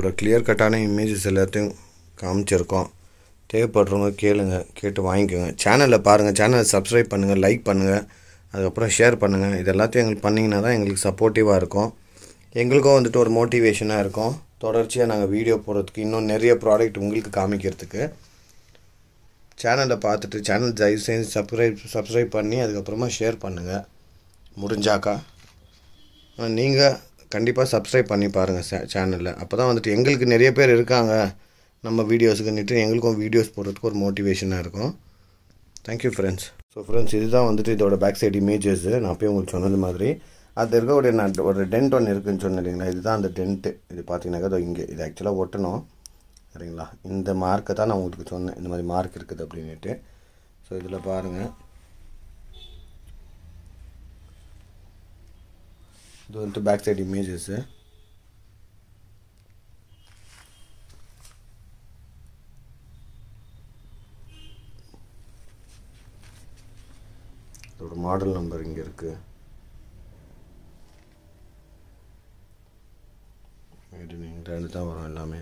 இதோட கிளியர் கட்டான இமேஜஸ் எல்லாத்தையும் காமிச்சிருக்கோம் தேவைப்படுறவங்க கேளுங்க கேட்டு வாங்கிக்கோங்க சேனலில் பாருங்கள் சேனலை சப்ஸ்கிரைப் பண்ணுங்கள் லைக் பண்ணுங்கள் அதுக்கப்புறம் ஷேர் பண்ணுங்கள் இது எல்லாத்தையும் எங்களுக்கு பண்ணிங்கன்னா தான் எங்களுக்கு சப்போர்ட்டிவாக இருக்கும் எங்களுக்கும் வந்துட்டு ஒரு மோட்டிவேஷனாக இருக்கும் தொடர்ச்சியாக நாங்கள் வீடியோ போடுறதுக்கு இன்னும் நிறைய ப்ராடக்ட் உங்களுக்கு காமிக்கிறதுக்கு சேனலை பார்த்துட்டு சேனல் தயவு செஞ்சு சப்ஸ்கிரைப் சப்ஸ்கிரைப் பண்ணி அதுக்கப்புறமா ஷேர் பண்ணுங்கள் முடிஞ்சாக்கா நீங்கள் கண்டிப்பாக சப்ஸ்கிரைப் பண்ணி பாருங்கள் சே சேனலில் அப்போ தான் வந்துட்டு எங்களுக்கு நிறைய பேர் இருக்காங்க நம்ம வீடியோஸுக்குன்னுட்டு எங்களுக்கும் வீடியோஸ் போடுறதுக்கு ஒரு மோட்டிவேஷனாக இருக்கும் தேங்க்யூ ஃப்ரெண்ட்ஸ் ஸோ ஃப்ரெண்ட்ஸ் இதுதான் வந்துட்டு இதோட பேக் சைடு இமேஜஸ் நான் அப்பயும் உங்களுக்கு சொன்னது மாதிரி அது இருக்கக்கூடிய நான் ஒரு டென்ட் ஒன்று இருக்குன்னு சொன்னேன் இல்லைங்களா இதுதான் அந்த டென்ட்டு இது பார்த்தீங்கன்னாக்கா இதோ இங்கே இது ஆக்சுவலாக ஒட்டணும் சரிங்களா இந்த மார்க்கை தான் நான் உங்களுக்கு சொன்னேன் இந்த மாதிரி மார்க் இருக்குது அப்படின்ட்டு ஸோ இதில் பாருங்கள் இது வந்துட்டு பேக் சைடு இமேஜஸ்ஸு இதோட மாடல் நம்பர் இங்கே இருக்குது இது இங்கிலாந்து தான் வரும் எல்லாமே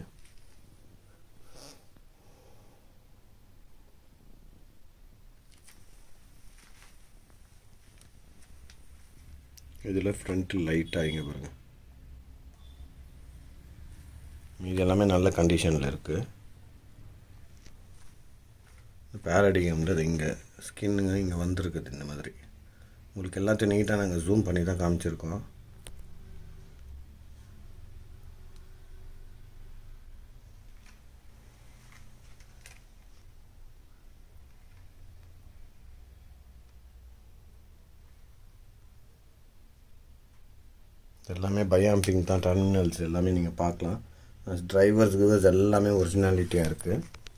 இதில் ஃப்ரண்ட்டு லைட்டாக இங்கே பாருங்கள் மீதி எல்லாமே நல்ல கண்டிஷனில் இருக்குது பேரடிகம்ன்றது இங்கே ஸ்கின்னுங்க இங்கே வந்திருக்குது இந்த மாதிரி உங்களுக்கு எல்லாத்தையும் நீட்டாக நாங்கள் ஜூம் பண்ணி தான் காமிச்சிருக்கோம் எல்லாமே பயாம்பிங் தான் டர்மினல்ஸ் எல்லாமே நீங்கள் பார்க்கலாம் டிரைவர்ஸ் கிவர்ஸ் எல்லாமே ஒரிஜினாலிட்டியாக இருக்குது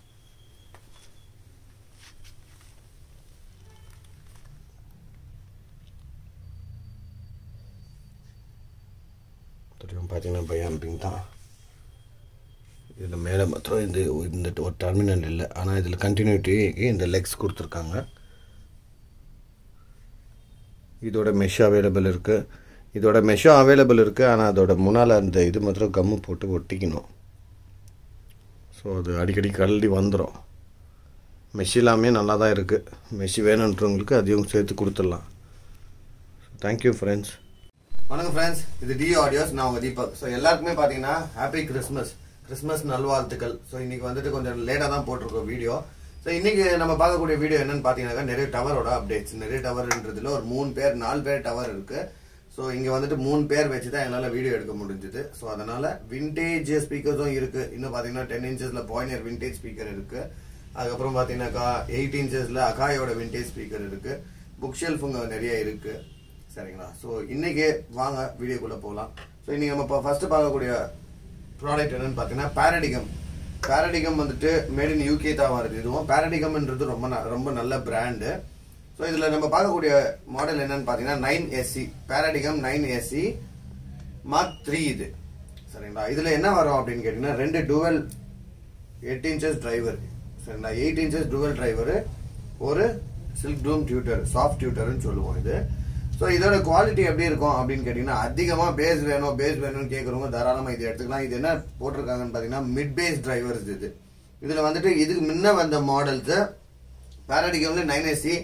தெரியும் பார்த்தீங்கன்னா பயாம்பிங் தான் இதில் மேலே மாத்திரம் இந்த இந்த ஒரு டர்மினல் இல்லை ஆனால் இதில் கண்டினியூட்டிக்கு இந்த லெக்ஸ் கொடுத்துருக்காங்க இதோட மெஷ் அவைலபிள் இருக்குது இதோட மெஷும் அவைலபிள் இருக்குது ஆனால் அதோட முன்னால் அந்த இது மாத்திரம் கம்மு போட்டு ஒட்டிக்கணும் ஸோ அது அடிக்கடி கழடி வந்துடும் மெஷ் எல்லாமே நல்லா தான் இருக்குது மெஷ் வேணுன்றவங்களுக்கு அதையும் சேர்த்து கொடுத்துடலாம் தேங்க்யூ ஃப்ரெண்ட்ஸ் வணக்கம் ஃப்ரெண்ட்ஸ் இது டி ஆடியோஸ் நான் உங்க தீபக் ஸோ எல்லாருக்குமே பார்த்தீங்கன்னா ஹாப்பி கிறிஸ்மஸ் கிறிஸ்மஸ் நல்வாழ்த்துக்கள் ஸோ இன்னைக்கு வந்துட்டு கொஞ்சம் லேட்டாக தான் போட்டிருக்கோம் வீடியோ ஸோ இன்னைக்கு நம்ம பார்க்கக்கூடிய வீடியோ என்னன்னு பார்த்தீங்கன்னாக்கா நிறைய டவரோட அப்டேட்ஸ் நிறைய டவர்ன்றதுல ஒரு மூணு பேர் நாலு பேர் டவர் இருக்கு ஸோ இங்கே வந்துட்டு மூணு பேர் வச்சு தான் என்னால் வீடியோ எடுக்க முடிஞ்சுது ஸோ அதனால விண்டேஜ் ஸ்பீக்கர்ஸும் இருக்கு இன்னும் பார்த்தீங்கன்னா டென் இன்ச்சஸில் பாயினியர் விண்டேஜ் ஸ்பீக்கர் இருக்கு அதுக்கப்புறம் பார்த்தீங்கன்னாக்கா எயிட் இன்ச்சஸில் அகாயோட விண்டேஜ் ஸ்பீக்கர் இருக்கு புக் ஷெல்ஃபுங்க நிறைய இருக்கு சரிங்களா ஸோ இன்னைக்கு வாங்க வீடியோக்குள்ள போகலாம் ஸோ இன்னைக்கு நம்ம இப்போ ஃபர்ஸ்ட் பார்க்கக்கூடிய ப்ராடக்ட் என்னன்னு பார்த்தீங்கன்னா பேரடிகம் பேரடிகம் வந்துட்டு மேட் இன் யூகே தான் வருது இதுவும் பேரடிகம்ன்றது ரொம்ப ந- ரொம்ப நல்ல பிராண்டு ஸோ இதில் நம்ம பார்க்கக்கூடிய மாடல் என்னன்னு பார்த்தீங்கன்னா nine SC Paradigm nine SC mark three இது சரிங்களா இதில் என்ன வரும் அப்படின்னு கேட்டிங்கன்னா ரெண்டு டுவெல் எயிட் இன்ச்சஸ் டிரைவர் சரிங்களா எயிட் இன்ச்சஸ் டுவெல் டிரைவர் ஒரு சில்க் டூம் டியூட்டர் சாஃப்ட் டியூட்டர்னு சொல்லுவோம் இது ஸோ இதோட குவாலிட்டி எப்படி இருக்கும் அப்படின்னு கேட்டிங்கன்னா அதிகமாக பேஸ் வேணும் பேஸ் வேணும்னு கேட்குறவங்க தாராளமாக இது எடுத்துக்கலாம் இது என்ன போட்டிருக்காங்கன்னு பார்த்தீங்கன்னா மிட் பேஸ் டிரைவர்ஸ் இது இதில் வந்துட்டு இதுக்கு முன்ன வந்த மாடல்ஸு பேரடிகம்ல nine AC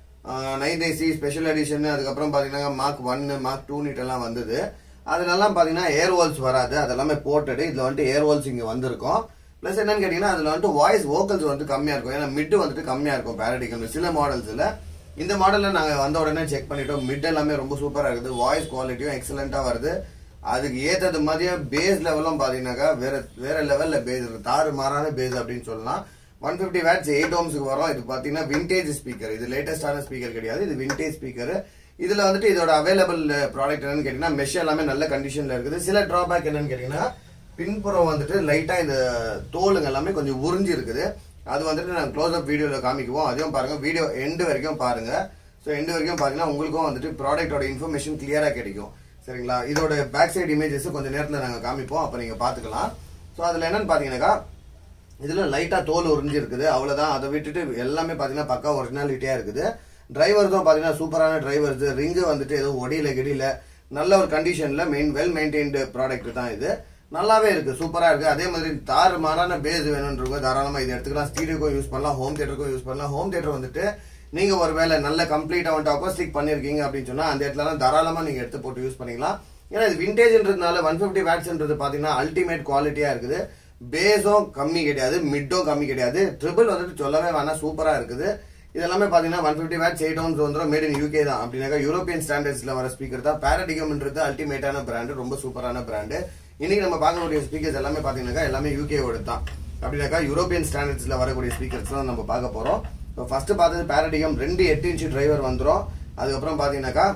nine AC special edition அதுக்கப்புறம் பார்த்தீங்கன்னா மார்க் ஒன்னு மார்க் டூ எல்லாம் வந்தது அதுலலாம் பார்த்தீங்கன்னா ஏர் வால்ஸ் வராது அதெல்லாமே போட்டடு இதில் வந்துட்டு ஏர் வால்ஸ் இங்கே வந்திருக்கும் ப்ளஸ் என்னன்னு கேட்டிங்கன்னா அதில் வந்துட்டு வாய்ஸ் வோக்கல்ஸ் வந்து கம்மியாக இருக்கும் ஏன்னா மிட் வந்துட்டு கம்மியாக இருக்கும் பேரடிகம் சில மாடல்ஸில் இந்த மாடலில் நாங்கள் வந்த உடனே செக் பண்ணிட்டோம் மிட் எல்லாமே ரொம்ப சூப்பராக இருக்குது வாய்ஸ் குவாலிட்டியும் எக்ஸலண்ட்டாக வருது அதுக்கு ஏற்றது மாதிரியே பேஸ் லெவலும் பார்த்தீங்கன்னாக்கா வேற வேற லெவலில் பேஸ் இருக்கு தாறு மாறான பேஸ் அப்படின்னு சொல்லலாம் ஒன் ஃபிஃப்டி வேட்ஸ் எயிட் ஓம்ஸுக்கு வரும் இது பார்த்தீங்கன்னா விண்டேஜ் ஸ்பீக்கர் இது லேட்டஸ்டான ஸ்பீக்கர் கிடையாது இது விண்டேஜ் ஸ்பீக்கர் இதுல வந்துட்டு இதோட அவைலபிள் ப்ராடக்ட் என்னன்னு கேட்டீங்கன்னா மெஷ் எல்லாமே நல்ல கண்டிஷன்ல இருக்குது சில டிராபேக் என்னன்னு கேட்டீங்கன்னா பின்புறம் வந்துட்டு லைட்டா இந்த தோலுங்க எல்லாமே கொஞ்சம் உறிஞ்சி இருக்குது அது வந்துட்டு நாங்கள் க்ளோஸ் அப் வீடியோவில் காமிக்குவோம் அதையும் பாருங்க வீடியோ எண்டு வரைக்கும் பாருங்க ஸோ எண்டு வரைக்கும் பார்த்தீங்கன்னா உங்களுக்கும் வந்துட்டு ப்ராடக்டோட இன்ஃபர்மேஷன் கிளியராக கிடைக்கும் சரிங்களா இதோட பேக் சைடு இமேஜஸ் கொஞ்சம் நேரத்தில் நாங்கள் காமிப்போம் அப்போ நீங்கள் பார்த்துக்கலாம் ஸோ அதில் என்னன்னு பார்த்தீங்கன்னாக்கா இதில் லைட்டாக தோல் உறிஞ்சி இருக்குது அவ்வளோதான் அதை விட்டுட்டு எல்லாமே பார்த்தீங்கன்னா பக்கா ஒரிஜினாலிட்டியாக இருக்குது டிரைவர்ஸும் பார்த்தீங்கன்னா சூப்பரான டிரைவர்ஸ் ரிங்கு வந்துட்டு எதுவும் ஒடியில கிடியில நல்ல ஒரு கண்டிஷனில் மெயின் வெல் மெயின்டைன்டு ப்ராடக்ட் தான் இது நல்லாவே இருக்கு சூப்பரா இருக்கு அதே மாதிரி தாறு மாறான பேஸ் வேணுன்றவங்க தாராளமா இது எடுத்துக்கலாம் ஸ்டீடியோக்கும் யூஸ் பண்ணலாம் ஹோம் தியேட்டருக்கும் யூஸ் பண்ணலாம் ஹோம் தியேட்டர் வந்துட்டு நீங்க ஒருவேளை நல்ல கம்ப்ளீட்டா வந்துட்டு அக்கோஸ்டிக் பண்ணிருக்கீங்க அப்படின்னு சொன்னா அந்த இடத்துலலாம் தாராளமா நீங்க எடுத்து போட்டு யூஸ் பண்ணிக்கலாம் ஏன்னா இது விண்டேஜ்ன்றதுனால ஒன் பிப்டி வேட்ஸ்ன்றது பாத்தீங்கன்னா அல்டிமேட் குவாலிட்டியா இருக்குது பேஸும் கம்மி கிடையாது மிட்டும் கம்மி கிடையாது ட்ரிபிள் வந்துட்டு சொல்லவே வேணாம் சூப்பரா இருக்குது இதெல்லாமே பாத்தீங்கன்னா one fifty watts eight ohms வந்துடும் மேட் இன் யூகே தான் அப்படின்னாக்கா யூரோப்பியன் ஸ்டாண்டர்ட்ஸ்ல வர ஸ்பீக்கர் தான் பேரடிகம்ன்றது அல்டிமேட்டான பிராண்டு ரொம்ப சூப்பரான பிராண்டு இன்னைக்கு நம்ம பார்க்கக்கூடிய ஸ்பீக்கர்ஸ் எல்லாமே பாத்தீங்கன்னாக்கா எல்லாமே யூகேவோட தான் அப்படின்னாக்கா யூரோப்பியன் ஸ்டாண்டர்ட்ஸ்ல வரக்கூடிய ஸ்பீக்கர்ஸ் தான் நம்ம பார்க்க போறோம் ஃபர்ஸ்ட் பார்த்தது பேரடிகம் ரெண்டு எட்டு இன்ச்சு டிரைவர் வந்துடும் அதுக்கப்புறம் பாத்தீங்கன்னாக்கா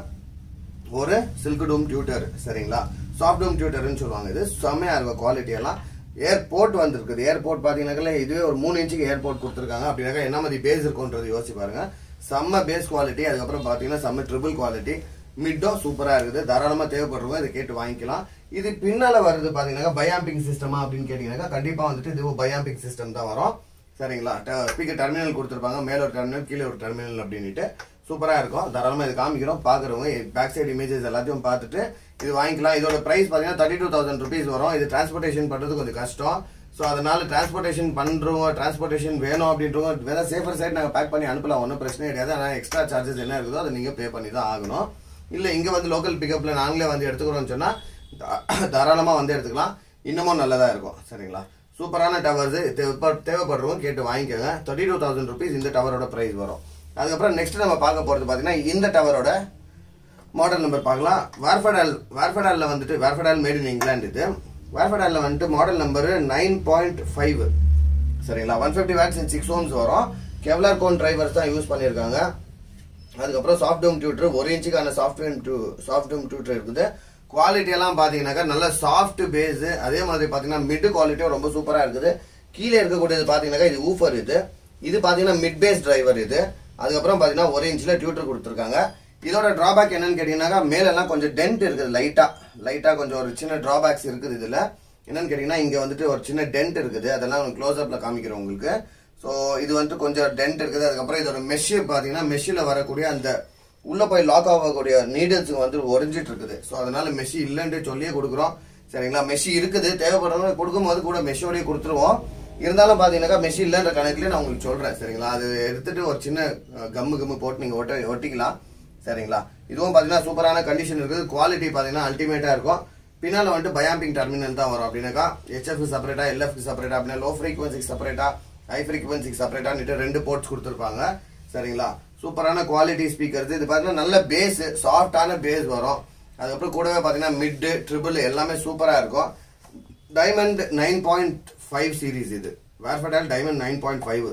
ஒரு சில்க் டூம் டியூட்டர் சரிங்களா சாஃப்ட் டூம் டியூட்டர்னு சொல்லுவாங்க இது செம்மையா இருக்கும் குவாலிட்டி எல்லாம் ஏர்போர்ட் வந்திருக்குது ஏர்போர்ட் பாத்தீங்கன்னாக்கா இதுவே ஒரு மூணு இன்ச்சுக்கு ஏர்போர்ட் கொடுத்துருக்காங்க அப்படின்னாக்கா என்ன மாதிரி பேஸ் இருக்கும்ன்றது யோசிச்சு பாருங்க செம்ம பேஸ் குவாலிட்டி அதுக்கப்புறம் பாத்தீங்கன்னா செம்ம ட்ரிபிள் குவாலிட்டி மிட்டும் சூப்பரா இருக்குது தாராளமா தேவைப்படுறவங்க இதை கேட்டு வாங்கிக்கலாம் இது பின்னால வருது பாத்தீங்கன்னா பயாம்பிங் சிஸ்டமா அப்படின்னு கேட்டீங்கன்னா கண்டிப்பா வந்துட்டு இது பயாம்பிங் சிஸ்டம் தான் வரும் சரிங்களா ஸ்பீக்கர் டெர்மினல் கொடுத்துருப்பாங்க மேல ஒரு டெர்மினல் கீழே ஒரு டெர்மினல் அப்படின்ட்டு சூப்பரா இருக்கும் தாராளமா இது காமிக்கிறோம் பாக்குறவங்க பேக் சைடு இமேஜஸ் எல்லாத்தையும் பார்த்துட்டு இது வாங்கிக்கலாம் இதோட பிரைஸ் பாத்தீங்கன்னா தேர்ட்டி டூ தௌசண்ட் ருபீஸ் வரும் இது டிரான்ஸ்போர்டேஷன் பண்றது கொஞ்சம் கஷ்டம் ஸோ அதனால டிரான்ஸ்போர்டேஷன் பண்றவங்க டிரான்ஸ்போர்டேஷன் வேணும் அப்படின்றவங்க வேற சேஃபர் சைடு நாங்கள் பேக் பண்ணி அனுப்பலாம் ஒன்றும் பிரச்சனை கிடையாது ஆனால் எக்ஸ்ட்ரா சார்ஜஸ் என்ன இருக்குதோ அதை நீங்க பே பண்ணி தான் ஆகணும் இல்ல இங்க வந்து லோக்கல் பிக்கப்ல நாங்களே வந்து எடுத்துக்கிறோம்னு சொன்னா தா- தாராளமா வந்து எடுத்துக்கலாம் இன்னமும் நல்லதா இருக்கும் சரிங்களா சூப்பரான டவர்ஸ் தேவைப்படுறவங்க கேட்டு வாங்கிக்கோங்க தேர்ட்டி டூ தௌசண்ட் ருபீஸ் இந்த டவரோட பிரைஸ் வரும் அதுக்கப்புறம் நெக்ஸ்ட் நம்ம பார்க்க போறது பாத்தீங்கன்னா இந்த டவரோட மாடல் நம்பர் பார்க்கலாம் வார்ஃபடால் வார்ஃபடால்ல வந்துட்டு வார்ஃபடால் மேட் இன் இங்கிலாந்து இது வார்ஃபடால்ல வந்துட்டு model number nine point five சரிங்களா one fifty watts in six ohms வரும் கெவ்லார் கோன் டிரைவர்ஸ் தான் யூஸ் பண்ணியிருக்காங்க அதுக்கப்புறம் சாஃப்ட் டோம் டியூட்டர் ஒரு இன்ச்சுக்கான software two soft dome tweeter இருக்குது குவாலிட்டி எல்லாம் பாத்தீங்கன்னாக்கா நல்ல சாஃப்ட் பேஸ் அதே மாதிரி பாத்தீங்கன்னா மிட் குவாலிட்டியும் ரொம்ப சூப்பரா இருக்குது கீழே இருக்கக்கூடியது பாத்தீங்கன்னாக்கா இது ஊஃபர் இது இது பாத்தீங்கன்னா மிட் பேஸ் டிரைவர் இது அதுக்கப்புறம் பாத்தீங்கன்னா ஒரு இன்ச்ல டியூட்டர் கொடுத்துருக்காங்க இதோட டிராபேக் என்னன்னு கேட்டீங்கன்னாக்கா மேலெல்லாம் கொஞ்சம் டென்ட் இருக்குது லைட்டா லைட்டா கொஞ்சம் ஒரு சின்ன டிராபேக்ஸ் இருக்குது இதுல என்னன்னு கேட்டீங்கன்னா இங்க வந்துட்டு ஒரு சின்ன டென்ட் இருக்குது அதெல்லாம் க்ளோஸ் அப்ல காமிக்கிறேன் உங்களுக்கு ஸோ இது வந்துட்டு கொஞ்சம் டென்ட் இருக்குது அதுக்கப்புறம் இதோட மெஷ் பாத்தீங்கன்னா மெஷ்ஷில் வரக்கூடிய அந்த உள்ள போய் லாக் ஆகக்கூடிய நீடல்ஸ் வந்து ஒரிஞ்சிட்டு இருக்குது ஸோ அதனால மெஷ் இல்லைன்ட்டு சொல்லியே கொடுக்குறோம் சரிங்களா மெஷ் இருக்குது தேவைப்படுறவங்க கொடுக்கும்போது கூட மெஷ்ஷோடய கொடுத்துருவோம் இருந்தாலும் பாத்தீங்கன்னாக்கா மெஷ் இல்லைன்ற கணக்குல நான் உங்களுக்கு சொல்றேன் சரிங்களா அது எடுத்துட்டு ஒரு சின்ன அஹ், கம்மு கம்மு போட்டு நீங்க ஒட்ட ஒட்டிக்கலாம் சரிங்களா இதுவும் பாத்தீங்கன்னா சூப்பரான கண்டிஷன் இருக்குது குவாலிட்டி பாத்தீங்கன்னா அல்டிமேட்டா இருக்கும் பின்னால வந்துட்டு பயாம்பிங் டெர்மினல் தான் வரும் அப்படின்னாக்கா ஹெச்எஃப் செப்பரேட்டா எல்எஃப் செப்பரேட்டா அப்படின்னா லோ ஃப்ரீக்வன்சிக்கு செப்பரேட்டா ஹை ஃப்ரீக்வன்சிக்கு செப்பரேட்டா ரெண்டு போர்ட்ஸ் கொடுத்துருப்பாங்க சரிங்களா சூப்பரான குவாலிட்டி ஸ்பீக்கர்ஸ் இது பாத்தீங்கன்னா நல்ல பேஸ் சாஃப்டான பேஸ் வரும் அதுக்கப்புறம் கூடவே பாத்தீங்கன்னா மிட் ட்ரிபிள் எல்லாமே சூப்பரா இருக்கும் diamond nine point five series இது Wharfedale diamond nine point five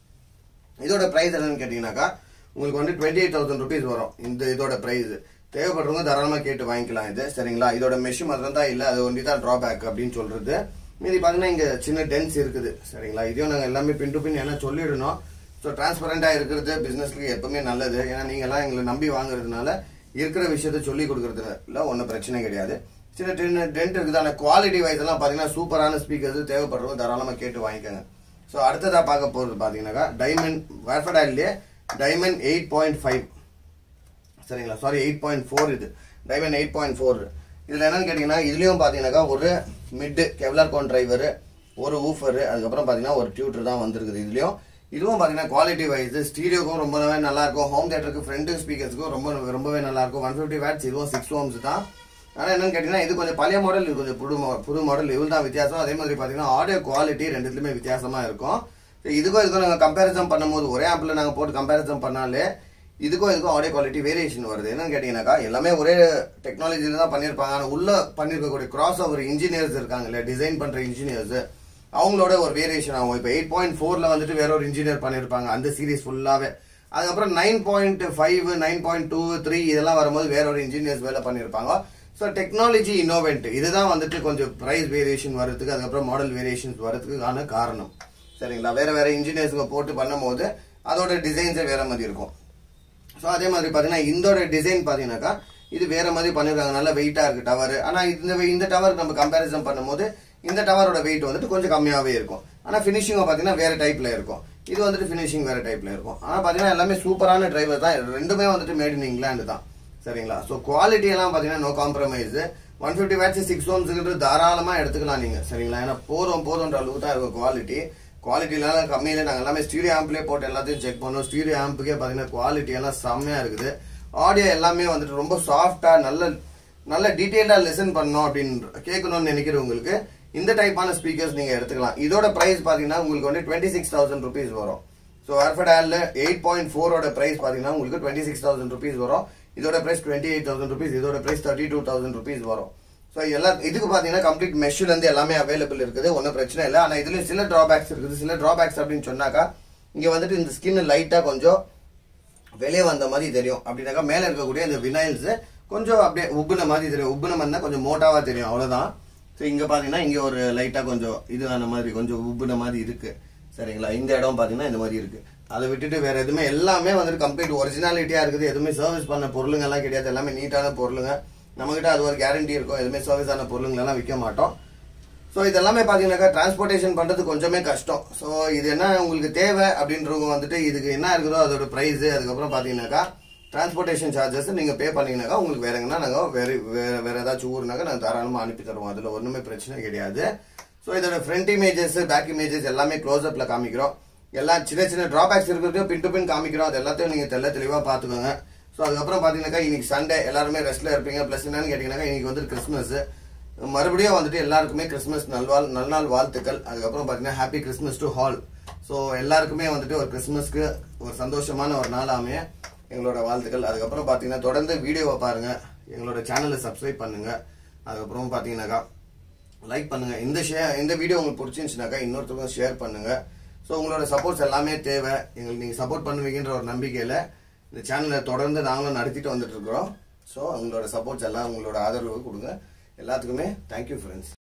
இதோட பிரைஸ் என்னன்னு கேட்டீங்கன்னாக்கா உங்களுக்கு வந்து டுவெண்ட்டி எயிட் தௌசண்ட் ருபீஸ் வரும் இந்த இதோட பிரைஸ் தேவைப்படுறவங்க தாராளமா கேட்டு வாங்கிக்கலாம் இது சரிங்களா இதோட மெஷ் மாத்திரம் தான் இல்ல அது ஒண்டி தான் டிராபேக் அப்படின்னு சொல்றது மீதி பாத்தீங்கன்னா இங்க சின்ன டென்ஸ் இருக்குது சரிங்களா இதையும் நாங்க எல்லாமே பின் டு பின் என்ன சொல்லிடணும் ஸோ டிரான்ஸ்பரண்டா இருக்கிறது பிசினஸ்க்கு எப்பவுமே நல்லது ஏன்னா நீங்க எல்லாம் எங்களை நம்பி வாங்குறதுனால இருக்கிற விஷயத்த சொல்லி கொடுக்கறதுல ஒன்றும் பிரச்சனை கிடையாது சின்ன சின்ன டென்ட் இருக்குது ஆனால் குவாலிட்டி வைஸ் எல்லாம் பாத்தீங்கன்னா சூப்பரான ஸ்பீக்கர்ஸ் தேவைப்படுறவங்க தாராளமா கேட்டு வாங்கிக்கோங்க ஸோ அடுத்ததா பார்க்க போறது பாத்தீங்கன்னாக்கா டைமண்ட் வேர்ஃபடால்லே டைமண்ட் எயிட் பாயிண்ட் ஃபைவ் சரிங்களா சாரி எயிட் பாயிண்ட் ஃபோர் இது டைமண்ட் எயிட் பாயிண்ட் ஃபோர் இதுல என்னன்னு கேட்டீங்கன்னா இதுலயும் பாத்தீங்கன்னாக்கா ஒரு மிட் கெவ்லார் கோன் டிரைவர் ஒரு ஊஃபர் அதுக்கப்புறம் பாத்தீங்கன்னா ஒரு டியூட்டர் தான் வந்திருக்குது இதுலயும் இதுவும் பாத்தீங்கன்னா குவாலிட்டி வைஸ் ஸ்டீரியோக்கும் ரொம்பவே நல்லா இருக்கும் ஹோம் தியேட்டருக்கு ஃப்ரண்ட் ஸ்பீக்கர்ஸ்க்கும் ரொம்ப ரொம்பவே நல்லா இருக்கும் ஒன் ஃபிஃப்டி வேட்ஸ் இதுவும் சிக்ஸ் ஓம்ஸ் தான் ஆனா என்னன்னு கேட்டீங்கன்னா இது கொஞ்சம் பழைய மாடல் இது கொஞ்சம் புது mo- புது மாடல் இவ்வளவு தான் வித்தியாசம் அதே மாதிரி பாத்தீங்கன்னா ஆடியோ குவாலிட்டி ரெண்டுத்துலயுமே வித்தியாசமா இருக்கும் So இதுக்கும் இதுக்கும் நாங்க கம்பேரிசன் பண்ணும்போது ஒரே ஆப்ல நாங்க போட்டு கம்பேரிசன் பண்ணாலே இதுக்கும் இதுக்கும் ஆடியோ குவாலிட்டி வேரியேஷன் வருது என்னன்னு கேட்டீங்கன்னாக்கா எல்லாமே ஒரே டெக்னாலஜில தான் பண்ணியிருப்பாங்க ஆனா உள்ள பண்ணிருக்கக்கூடிய கிராஸ் ஓவர் இன்ஜினியர்ஸ் இருக்காங்க இல்லையா டிசைன் பண்ற இன்ஜினியர்ஸ் அவங்களோட ஒரு வேரியேஷன் ஆகும் இப்போ எயிட் பாயிண்ட் ஃபோர்ல வந்துட்டு வேற ஒரு இன்ஜினியர் பண்ணியிருப்பாங்க அந்த சீரிஸ் ஃபுல்லாவே அதுக்கப்புறம் nine point five nine point two three இதெல்லாம் வரும்போது வேற ஒரு இன்ஜினியர்ஸ் வேலை பண்ணியிருப்பாங்க ஸோ டெக்னாலஜி இன்னோவேண்ட் இதுதான் வந்துட்டு கொஞ்சம் பிரைஸ் வேரியேஷன் வர்றதுக்கு அதுக்கப்புறம் மாடல் வேரியேஷன்ஸ் வர்றதுக்கான காரணம் சரிங்களா வேற வேற இன்ஜினியர்ஸ்ங்க போட்டு பண்ணும்போது அதோட டிசைன்ஸே வேற மாதிரி இருக்கும் ஸோ அதே மாதிரி பார்த்தீங்கன்னா இதோட டிசைன் பார்த்தீங்கன்னாக்கா இது வேற மாதிரி பண்ணிருக்காங்க நல்லா வெயிட்டா இருக்கு டவர் ஆனா இந்த இந்த டவர் நம்ம கம்பேரிசன் பண்ணும்போது இந்த டவரோட வெயிட் வந்துட்டு கொஞ்சம் கம்மியாவே இருக்கும் ஆனா ஃபினிஷிங் பார்த்தீங்கன்னா வேற டைப்ல இருக்கும் இது வந்துட்டு ஃபினிஷிங் வேற டைப்ல இருக்கும் ஆனா பாத்தீங்கன்னா எல்லாமே சூப்பரான டிரைவர் தான் ரெண்டுமே வந்துட்டு மேட் இன் இங்கிலாந்து தான் சரிங்களா ஸோ குவாலிட்டி எல்லாம் பார்த்தீங்கன்னா no compromise one fifty watts six ஓம்ஸுங்கிறது தாராளமாக எடுத்துக்கலாம் நீங்கள் சரிங்களா ஏன்னா போதும் போதுன்ற அளவுக்கு தான் இருக்கும் குவாலிட்டி குவாலிட்டினால கம்மியில நாங்கள் எல்லாமே ஸ்டீரியோ ஆம்ப்லேயே போட்டு எல்லாத்தையும் செக் பண்ணோம் ஸ்டீரியோ ஆம்புக்கே பார்த்தீங்கன்னா குவாலிட்டி எல்லாம் செம்மையாக இருக்குது ஆடியோ எல்லாமே வந்துட்டு ரொம்ப சாஃப்டாக நல்ல நல்ல டீட்டெயில்டாக லெசன் பண்ணணும் அப்படின்னு கேட்கணும்னு நினைக்கிறவங்களுக்கு இந்த டைப்பான ஸ்பீக்கர்ஸ் நீங்கள் எடுத்துக்கலாம் இதோட ப்ரைஸ் பார்த்தீங்கன்னா உங்களுக்கு வந்து டுவெண்ட்டி சிக்ஸ் தௌசண்ட் ருபீஸ் வரும் ஸோ ஆர்ஃபட் ஆல்ல எயிட் பாயிண்ட் ஃபோரோட ப்ரைஸ் பார்த்தீங்கன்னா உங்களுக்கு டுவெண்ட்டி சிக்ஸ் தௌசண்ட் ருபீஸ் வரும் இதோட price twenty eight thousand rupees இதோட price thirty two thousand rupees வரும் ஸோ எல்லா இதுக்கு பார்த்தீங்கன்னா கம்ப்ளீட் மெஷ்லேருந்து எல்லாமே அவைலபிள் இருக்குது ஒன்றும் பிரச்சனை இல்லை ஆனால் இதுலேயும் சில ட்ராபேக்ஸ் இருக்குது சில ட்ராபேக்ஸ் அப்படின்னு சொன்னாக்கா இங்கே வந்துட்டு இந்த ஸ்கின் லைட்டாக கொஞ்சம் வெளியே வந்த மாதிரி தெரியும் அப்படின்னாக்கா மேலே இருக்கக்கூடிய இந்த வினைல்ஸ் கொஞ்சம் அப்படியே உப்புன மாதிரி தெரியும் உப்புன மாதிரி கொஞ்சம் மோட்டாவா தெரியும் அவ்வளவுதான் ஸோ இங்க பாத்தீங்கன்னா இங்க ஒரு லைட்டா கொஞ்சம் இதுவான மாதிரி கொஞ்சம் உப்புன மாதிரி இருக்கு சரிங்களா இந்த இடம் பாத்தீங்கன்னா இந்த மாதிரி இருக்கு அதை விட்டுட்டு வேற எதுவுமே எல்லாமே வந்துட்டு கம்ப்ளீட் ஒரிஜினாலிட்டியா இருக்குது எதுவுமே சர்வீஸ் பண்ண பொருளுங்க எல்லாம் கிடையாது எல்லாமே நீட்டான பொருளுங்க நம்மகிட்ட அது ஒரு கேரண்டி இருக்கும் எதுவுமே சர்வீஸ் ஆன பொருளுங்க எல்லாம் விற்க மாட்டோம் ஸோ இதெல்லாமே பார்த்தீங்கன்னாக்கா டிரான்ஸ்போர்ட்டேஷன் பண்ணுறது கொஞ்சமே கஷ்டம் ஸோ இது என்ன உங்களுக்கு தேவை அப்படின்றவங்க வந்துட்டு இதுக்கு என்ன இருக்குதோ அதோட ப்ரைஸ் அதுக்கப்புறம் பார்த்தீங்கன்னாக்கா டிரான்ஸ்போர்ட்டேஷன் சார்ஜஸ் நீங்கள் பே பண்ணீங்கன்னாக்கா உங்களுக்கு வேற எங்கன்னா நாங்கள் வேற வேற வேற ஏதாச்சும் ஊருனாக்கா நாங்கள் தாராளமாக அனுப்பி தருவோம் அதில் ஒன்றுமே பிரச்சனை கிடையாது ஸோ இதோட ஃப்ரண்ட் இமேஜஸ் பேக் இமேஜஸ் எல்லாமே க்ளோஸ்அப்பில் காமிக்கிறோம் எல்லாம் சின்ன சின்ன டிராபேக்ஸ் இருக்கிறதையும் பின் டு பின் காமிக்கிறோம் அது எல்லாத்தையும் நீங்கள் தெல்ல தெளிவாக பார்த்துக்கோங்க ஸோ அதுக்கப்புறம் பார்த்தீங்கன்னாக்கா இன்னைக்கு சண்டே எல்லாருமே ரெஸ்ட்ல இருப்பீங்க ப்ளஸ் என்னன்னு கேட்டிங்கன்னாக்கா இன்னைக்கு வந்து கிறிஸ்மஸ் மறுபடியும் வந்துட்டு எல்லாருக்குமே கிறிஸ்மஸ் நல்வாழ் நல்நாள் வாழ்த்துக்கள் அதுக்கப்புறம் பார்த்தீங்கன்னா happy Christmas to all so எல்லாருக்குமே வந்துட்டு ஒரு கிறிஸ்மஸ்க்கு ஒரு சந்தோஷமான ஒரு நாள் அமைய எங்களோட வாழ்த்துக்கள் அதுக்கப்புறம் பார்த்தீங்கன்னா தொடர்ந்து வீடியோவை பாருங்க எங்களோட சேனலை சப்ஸ்கிரைப் பண்ணுங்க அதுக்கப்புறம் பார்த்தீங்கன்னாக்கா லைக் பண்ணுங்க இந்த ஷேர் இந்த வீடியோ உங்களுக்கு பிடிச்சிருந்துச்சுனாக்கா இன்னொருத்தவங்க ஷேர் பண்ணுங்க ஸோ உங்களோட சப்போர்ட்ஸ் எல்லாமே தேவை எங்களுக்கு நீங்கள் சப்போர்ட் பண்ணுவீங்கன்ற ஒரு நம்பிக்கையில் இந்த சேனலை தொடர்ந்து நாங்களும் நடத்திட்டு வந்துட்டு இருக்கிறோம் ஸோ உங்களோட சப்போர்ட்ஸ் எல்லாம் உங்களோட ஆதரவு கொடுங்க எல்லாத்துக்குமே தேங்க்யூ ஃப்ரெண்ட்ஸ்